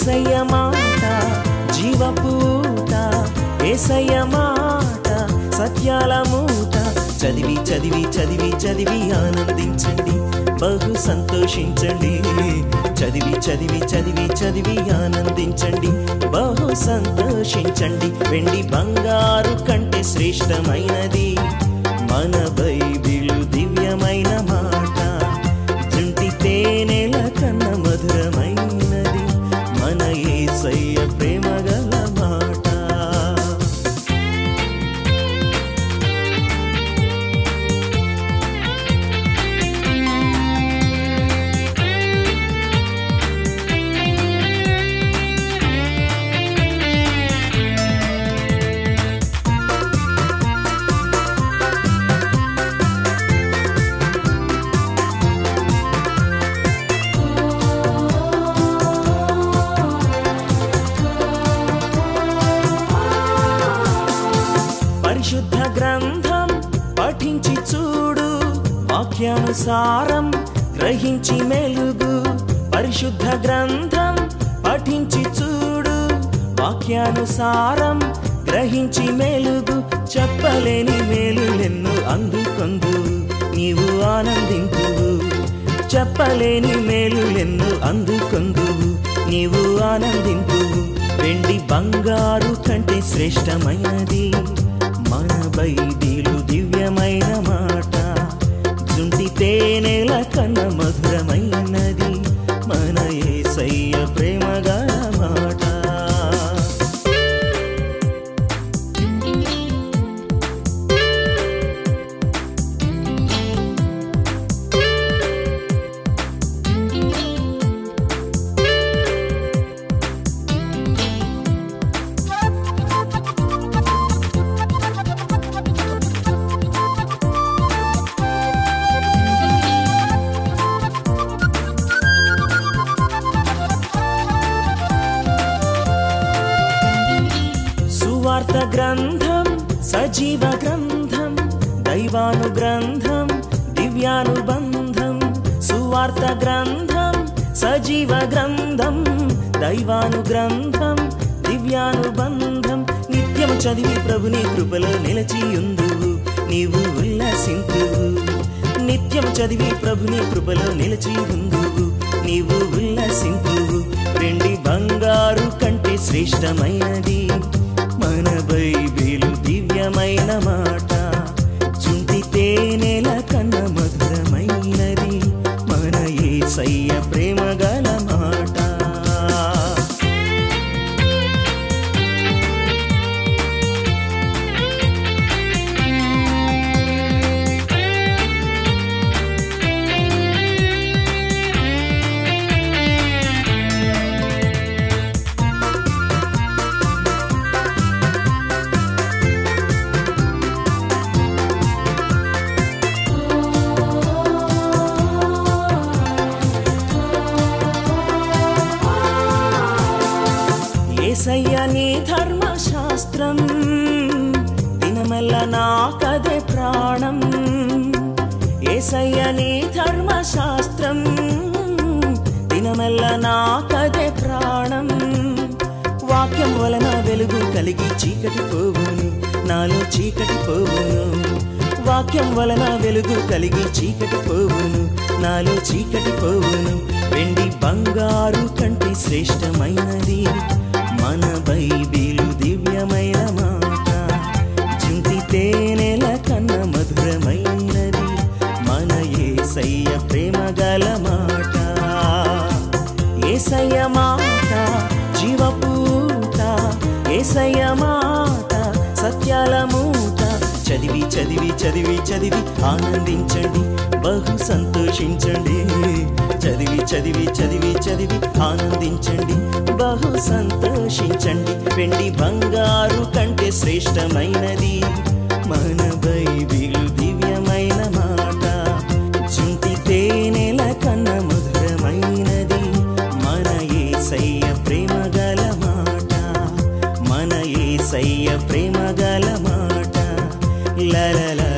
ఏసయ్య మాట జీవపూట ఏసయ్య మాట సత్యాల మూట చదివి చదివి చదివి చదివి ఆనందించండి బహు సంతోషించండి చదివి చదివి చదివి చదివి ఆనందించండి బహు సంతోషించండి వెండి బంగారు కంటే శ్రేష్టమైనది మన బైబిలు దివ్యమైన మాట జుంటి తేనెల కన్న మధురమైనది మన ఏసయ్య ప్రేమ గల మాట పరిశుద్ధ గ్రంథం పఠించి చూడు వాక్యానుసారం గ్రహించి మెలుగు పరిశుద్ధ గ్రంథం పఠించి చూడు వాక్యానుసారం గ్రహించి మెలుగు చెప్పలేని మేలులెన్ను అందుకొందు నీవు ఆనందింతువు చెప్పలేని మేలులెన్ను అందుకొందువు నీవు ఆనందింతువు వెండి బంగారు కంటే శ్రేష్టమైనది మన బైబిలు దివ్యమైన మాట జుంటి తేనెల కన్న మధురమైనది మన ఏసయ్య ప్రేమగా మాట సువార్త గ్రంథం సజీవ గ్రంథం దైవాను గ్రంథం దివ్యానుబంధం సువార్త గ్రంథం సజీవ గ్రంథం దైవాను గ్రంథం దివ్యానుబంధం నిత్యం చదివి ప్రభుని కృపలో నిలచియుందువు నీవు ఉల్లసింతువు నిత్యం చదివి ప్రభుని కృపలో నిలచియుందువు నీవు ఉల్లసింతువు వెండి బంగారు కంటే శ్రేష్టమైనది మన బైబిలు దివ్యమైన మాట చుంటి తేనెల కన్న మధురమైనది మన ఏసయ్య ప్రేమ గల మాట ఏసయ్య నీ ధర్మశాస్త్రం దినమల్ల నాకదే ప్రాణం ఏసయ్య నీ ధర్మశాస్త్రం దినమల్ల నాకదే ప్రాణం వాక్యం వలన వెలుగు కలిగి చీకటి పోవును నాలో చీకటి పోవును వాక్యం వలన వెలుగు కలిగి చీకటి పోవును నాలో చీకటి పోవును వెండి బంగారు కంటే శ్రేష్టమైనది మన బైబిలు దివ్యమైన మాట చింతి తేనెల కన్న మధురమైనది మన ఏసయ్య ప్రేమ గల మాట ఏసయ్య మాట జీవపూట ఏసయ్య మాట సత్యాల మూట చదివి చదివి చదివి చదివి ఆనందించండి బహు సంతోషించండి చదివి చదివి చదివి చదివి ఆనందించండి బహు సంతోషించండి వెండి బంగారు కంటే శ్రేష్టమైనది మన బైబిలు దివ్యమైన మాట చుంటి తేనెల కన్న మధురమైనది మన ఏసయ్య ప్రేమ గల మాట మన ఏసయ్య ప్రేమ గల మాట లలలా